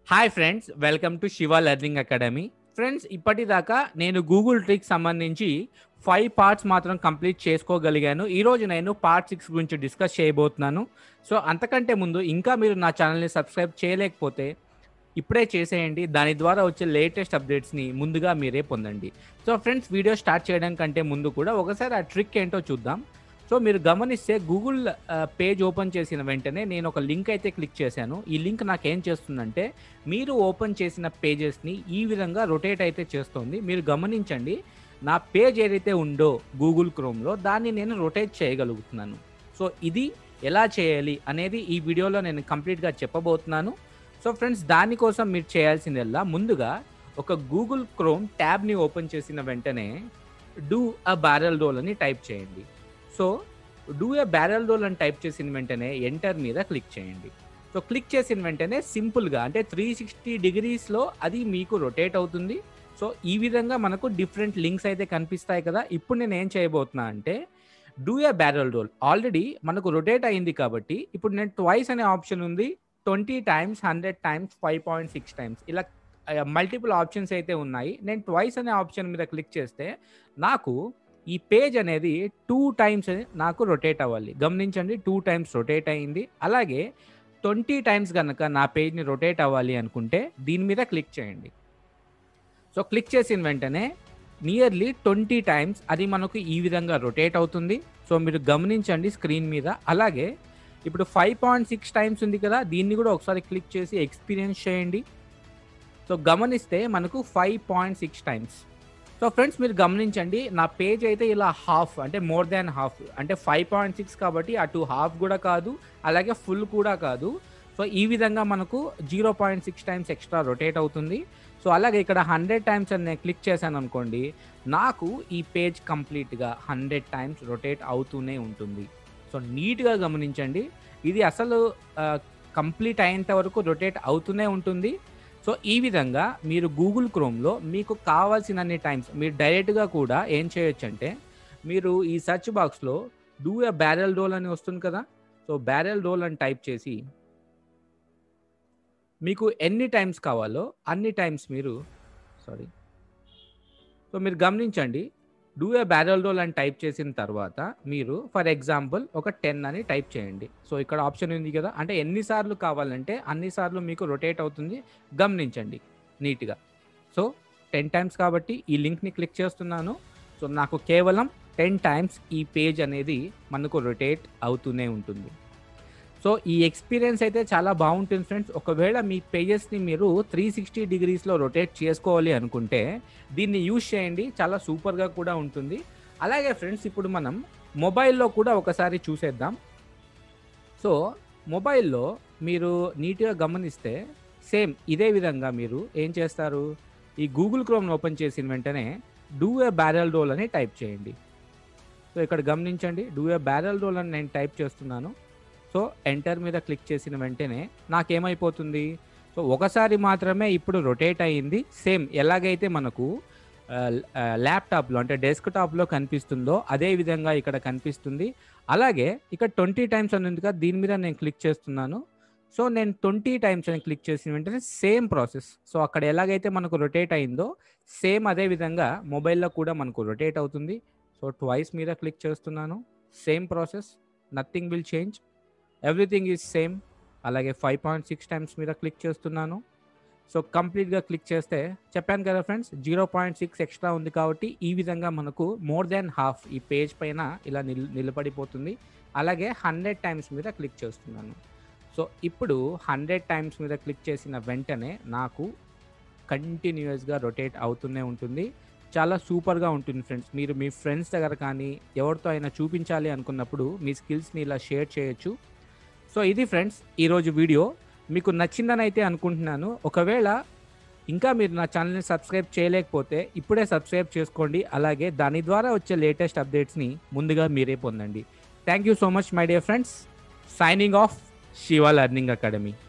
hi friends welcome to Shiva learning academy friends ఇప్పటిదాకా నేను Google trick సంబంధించి ఫైవ్ పార్ట్స్ మాత్రం కంప్లీట్ చేసుకోగలిగాను ఈరోజు నేను పార్ట్ సిక్స్ గురించి డిస్కస్ చేయబోతున్నాను సో అంతకంటే ముందు ఇంకా మీరు నా ఛానల్ని సబ్స్క్రైబ్ చేయలేకపోతే ఇప్పుడే చేసేయండి దాని ద్వారా వచ్చే లేటెస్ట్ అప్డేట్స్ని ముందుగా మీరే పొందండి సో ఫ్రెండ్స్ వీడియో స్టార్ట్ చేయడం కంటే ముందు కూడా ఒకసారి ఆ ట్రిక్ ఏంటో చూద్దాం సో మీరు గమనిస్తే గూగుల్ పేజ్ ఓపెన్ చేసిన వెంటనే నేను ఒక లింక్ అయితే క్లిక్ చేశాను ఈ లింక్ నాకు ఏం చేస్తుందంటే మీరు ఓపెన్ చేసిన పేజెస్ని ఈ విధంగా రొటేట్ అయితే చేస్తుంది మీరు గమనించండి నా పేజ్ ఏదైతే ఉందో గూగుల్ క్రోమ్లో దాన్ని నేను రొటేట్ చేయగలుగుతున్నాను సో ఇది ఎలా చేయాలి అనేది ఈ వీడియోలో నేను కంప్లీట్గా చెప్పబోతున్నాను సో ఫ్రెండ్స్ దానికోసం మీరు చేయాల్సిందల్లా ముందుగా ఒక గూగుల్ క్రోమ్ ట్యాబ్ని ఓపెన్ చేసిన వెంటనే డూ అ బ్యారల్ రోల్ అని టైప్ చేయండి so do a barrel roll అని టైప్ చేసిన వెంటనే ఎంటర్ మీద క్లిక్ చేయండి సో క్లిక్ చేసిన వెంటనే సింపుల్గా అంటే త్రీ సిక్స్టీ డిగ్రీస్లో అది మీకు రొటేట్ అవుతుంది సో ఈ విధంగా మనకు డిఫరెంట్ లింక్స్ అయితే కనిపిస్తాయి కదా ఇప్పుడు నేను ఏం చేయబోతున్నా అంటే do a barrel roll already మనకు రొటేట్ అయింది కాబట్టి ఇప్పుడు నేను ట్వైస్ అనే ఆప్షన్ ఉంది twenty times hundred times five point six times ఇలా మల్టిపుల్ ఆప్షన్స్ అయితే ఉన్నాయి నేను ట్వైస్ అనే ఆప్షన్ మీద క్లిక్ చేస్తే నాకు ఈ పేజ్ అనేది టూ టైమ్స్ నాకు రొటేట్ అవ్వాలి గమనించండి టూ టైమ్స్ రొటేట్ అయింది అలాగే ట్వంటీ టైమ్స్ కనుక నా పేజ్ని రొటేట్ అవ్వాలి అనుకుంటే దీని మీద క్లిక్ చేయండి సో క్లిక్ చేసిన వెంటనే నియర్లీ ట్వంటీ టైమ్స్ అది మనకు ఈ విధంగా రొటేట్ అవుతుంది సో మీరు గమనించండి స్క్రీన్ మీద అలాగే ఇప్పుడు ఫైవ్ పాయింట్ సిక్స్ టైమ్స్ ఉంది కదా దీన్ని కూడా ఒకసారి క్లిక్ చేసి ఎక్స్పీరియన్స్ చేయండి సో గమనిస్తే మనకు five point six times so friends మీరు గమనించండి నా పేజ్ అయితే ఇలా హాఫ్ అంటే మోర్ దాన్ హాఫ్ అంటే ఫైవ్ పాయింట్ సిక్స్ కాబట్టి అటు హాఫ్ కూడా కాదు అలాగే ఫుల్ కూడా కాదు సో ఈ విధంగా మనకు zero point six times extra rotate అవుతుంది సో అలాగే ఇక్కడ హండ్రెడ్ టైమ్స్ అని నేను క్లిక్ చేశాను అనుకోండి నాకు ఈ పేజ్ కంప్లీట్గా హండ్రెడ్ టైమ్స్ రొటేట్ అవుతూనే ఉంటుంది సో నీట్గా గమనించండి ఇది అసలు కంప్లీట్ అయ్యేంత వరకు రొటేట్ అవుతూనే ఉంటుంది సో ఈ విధంగా మీరు గూగుల్ క్రోమ్లో మీకు కావాల్సినన్ని టైమ్స్ మీరు డైరెక్ట్గా కూడా ఏం చేయొచ్చు అంటే మీరు ఈ సెర్చ్ బాక్స్లో డూ ఎ బ్యారెల్ రోల్ అని వస్తుంది కదా సో బ్యారెల్ రోల్ అని టైప్ చేసి మీకు ఎన్ని టైమ్స్ కావాలో అన్ని టైమ్స్ మీరు సారీ సో మీరు గమనించండి డూ ఏ బ్యారల్ రోల్ అని టైప్ చేసిన తర్వాత మీరు ఫర్ ఎగ్జాంపుల్ ఒక టెన్ అని టైప్ చేయండి సో ఇక్కడ ఆప్షన్ ఉంది కదా అంటే ఎన్నిసార్లు కావాలంటే అన్నిసార్లు మీకు రొటేట్ అవుతుంది గమనించండి నీట్గా సో టెన్ టైమ్స్ కాబట్టి ఈ లింక్ని క్లిక్ చేస్తున్నాను సో నాకు కేవలం టెన్ టైమ్స్ ఈ పేజ్ అనేది మనకు రొటేట్ అవుతూనే ఉంటుంది సో ఈ ఎక్స్పీరియన్స్ అయితే చాలా బాగుంటుంది ఫ్రెండ్స్ ఒకవేళ మీ పేజెస్ని మీరు త్రీ సిక్స్టీ డిగ్రీస్లో రొటేట్ చేసుకోవాలి అనుకుంటే దీన్ని యూజ్ చేయండి చాలా సూపర్గా కూడా ఉంటుంది అలాగే ఫ్రెండ్స్ ఇప్పుడు మనం మొబైల్లో కూడా ఒకసారి చూసేద్దాం సో మొబైల్లో మీరు నీట్గా గమనిస్తే సేమ్ ఇదే విధంగా మీరు ఏం చేస్తారు ఈ గూగుల్ క్రోమ్ని ఓపెన్ చేసిన వెంటనే డూ ఏ బ్యారల్ రోల్ అని టైప్ చేయండి సో ఇక్కడ గమనించండి డూ ఏ బ్యారల్ రోల్ అని నేను టైప్ చేస్తున్నాను సో ఎంటర్ మీద క్లిక్ చేసిన వెంటనే నాకేమైపోతుంది సో ఒకసారి మాత్రమే ఇప్పుడు రొటేట్ అయ్యింది సేమ్ ఎలాగైతే మనకు ల్యాప్టాప్లో అంటే డెస్క్టాప్లో కనిపిస్తుందో అదే విధంగా ఇక్కడ కనిపిస్తుంది అలాగే ఇక్కడ ట్వంటీ టైమ్స్ అని ఉంది కదా దీని మీద నేను క్లిక్ చేస్తున్నాను సో నేను ట్వంటీ టైమ్స్ అని క్లిక్ చేసిన వెంటనే సేమ్ ప్రాసెస్ సో అక్కడ ఎలాగైతే మనకు రొటేట్ అయిందో సేమ్ అదే విధంగా మొబైల్లో కూడా మనకు రొటేట్ అవుతుంది సో ట్వైస్ మీద క్లిక్ చేస్తున్నాను same process nothing will change everything is same అలాగే ఫైవ్ పాయింట్ సిక్స్ టైమ్స్ మీద క్లిక్ చేస్తున్నాను సో కంప్లీట్గా క్లిక్ చేస్తే చెప్పాను కదా friends zero point six extra ఉంది కాబట్టి ఈ విధంగా మనకు మోర్ దాన్ హాఫ్ ఈ పేజ్ పైన ఇలా నిల్ నిలబడిపోతుంది అలాగే హండ్రెడ్ టైమ్స్ మీద క్లిక్ చేస్తున్నాను సో ఇప్పుడు హండ్రెడ్ టైమ్స్ మీద క్లిక్ చేసిన వెంటనే నాకు కంటిన్యూస్గా రొటేట్ అవుతూనే ఉంటుంది చాలా సూపర్గా ఉంటుంది ఫ్రెండ్స్ మీరు మీ ఫ్రెండ్స్ దగ్గర కానీ ఎవరితో అయినా చూపించాలి అనుకున్నప్పుడు మీ స్కిల్స్ని ఇలా షేర్ చేయొచ్చు సో ఇది ఫ్రెండ్స్ ఈరోజు వీడియో మీకు నచ్చిందని అయితే అనుకుంటున్నాను ఒకవేళ ఇంకా మీరు నా ఛానల్ని సబ్స్క్రైబ్ చేయలేకపోతే ఇప్పుడే సబ్స్క్రైబ్ చేసుకోండి అలాగే దాని ద్వారా వచ్చే లేటెస్ట్ అప్డేట్స్ని ముందుగా మీరే పొందండి thank you so much my dear friends signing off Shiva learning academy